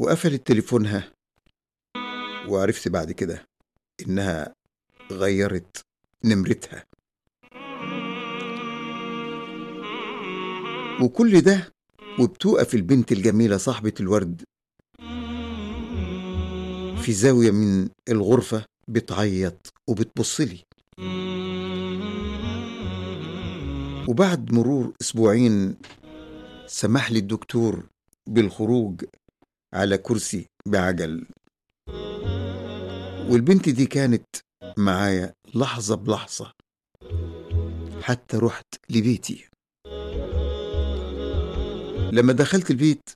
وقفلت تليفونها وعرفت بعد كده إنها غيرت نمرتها وكل ده وبتوقف البنت الجميلة صاحبة الورد في زاوية من الغرفة بتعيط وبتبصلي وبعد مرور أسبوعين سمح لي الدكتور بالخروج على كرسي بعجل والبنت دي كانت معايا لحظة بلحظة حتى رحت لبيتي لما دخلت البيت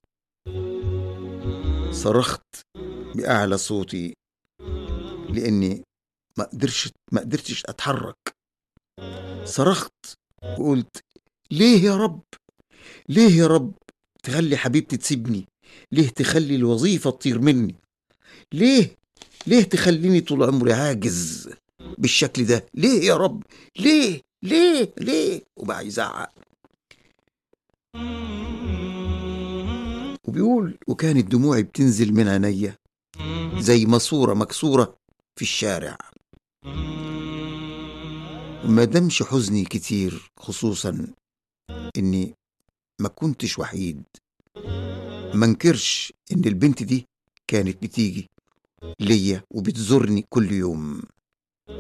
صرخت بأعلى صوتي لأني ما قدرش ما قدرتش أتحرك صرخت وقلت ليه يا رب ليه يا رب تخلي حبيبتي تسيبني ليه تخلي الوظيفة تطير مني ليه ليه تخليني طول عمري عاجز بالشكل ده ليه يا رب ليه ليه ليه وبقى يزعق وبيقول وكانت دموعي بتنزل من عينيا زي ماسورة مكسورة في الشارع ما دامش حزني كتير خصوصا اني ما كنتش وحيد ما انكرش ان البنت دي كانت بتيجي ليا وبتزورني كل يوم